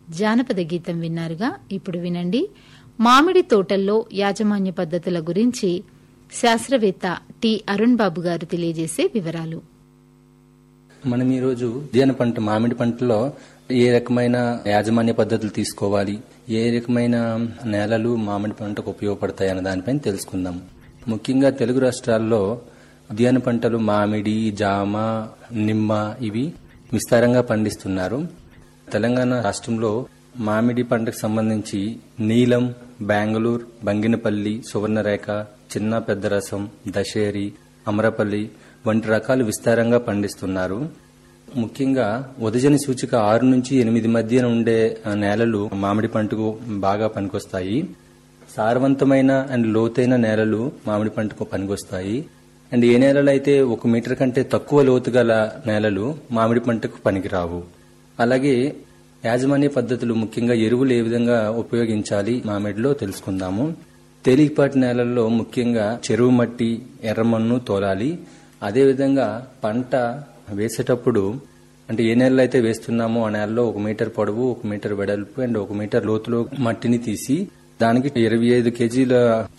జానపద గీతం విన్నారుగా ఇప్పుడు వినండి మామిడి తోటల్లో యాజమాన్య పద్ధతుల గురించి శాస్త్రవేత్త టి అరుణ్ బాబు గారు తెలియజేసే వివరాలు మనం ఈరోజు ఉద్యాన పంట మామిడి పంటలో ఏ రకమైన యాజమాన్య పద్ధతులు తీసుకోవాలి ఏ రకమైన నేలలు మామిడి పంటకు ఉపయోగపడతాయి అన్న దానిపైన తెలుసుకుందాం ముఖ్యంగా తెలుగు రాష్ట్రాల్లో ఉద్యాన పంటలు మామిడి జామ నిమ్మ ఇవి విస్తారంగా పండిస్తున్నారు తెలంగాణ రాష్ట్రంలో మామిడి పంటకు సంబంధించి నీలం బెంగళూరు బంగినపల్లి సువర్ణరేఖ చిన్న పెద్ద రసం దశేరి అమరపల్లి వంటి రకాలు విస్తారంగా పండిస్తున్నారు ముఖ్యంగా ఉదజని సూచిక ఆరు నుంచి ఎనిమిది మధ్యన ఉండే నేలలు మామిడి పంటకు బాగా పనికొస్తాయి సారవంతమైన అండ్ లోతైన నేలలు మామిడి పంటకు పనికొస్తాయి అండ్ ఏ నేలలు అయితే ఒక మీటర్ కంటే తక్కువ లోతు గల నేలలు మామిడి పంటకు పనికిరావు అలాగే యాజమాన్య పద్ధతులు ముఖ్యంగా ఎరువులు ఏ విధంగా ఉపయోగించాలి మామిడిలో తెలుసుకుందాము తేలికపాటి నేలల్లో ముఖ్యంగా చెరువు మట్టి ఎర్రమన్ను తోలాలి అదేవిధంగా పంట వేసేటప్పుడు అంటే ఏ నెలలో అయితే వేస్తున్నామో ఆ నెలలో ఒక మీటర్ పొడవు ఒక మీటర్ వెడల్పు అండ్ ఒక మీటర్ లోతులో మట్టిని తీసి దానికి ఇరవై ఐదు కేజీల